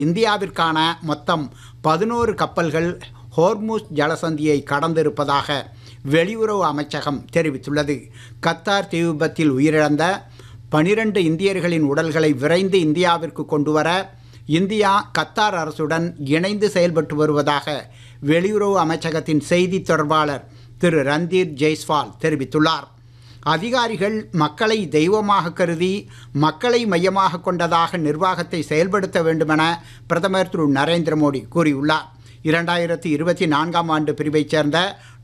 இந்தியாவிற்கான மொத்தம் பதினோரு கப்பல்கள் ஹோர்முஸ் ஜலசந்தியை கடந்திருப்பதாக வெளியுறவு அமைச்சகம் தெரிவித்துள்ளது கத்தார் தீ விபத்தில் உயிரிழந்த பனிரெண்டு இந்தியர்களின் உடல்களை விரைந்து இந்தியாவிற்கு கொண்டுவர இந்தியா கத்தார் அரசுடன் இணைந்து செயல்பட்டு வருவதாக வெளியுறவு அமைச்சகத்தின் செய்தி தொடர்பாளர் திரு ரந்தீர் ஜெய்ஸ்வால் தெரிவித்துள்ளார் அதிகாரிகள் மக்களை தெய்வமாக கருதி மக்களை மையமாக கொண்டதாக நிர்வாகத்தை செயல்படுத்த வேண்டுமென பிரதமர் திரு நரேந்திர மோடி கூறியுள்ளார் இரண்டாயிரத்தி இருபத்தி நான்காம் ஆண்டு பிரிவைச் சேர்ந்த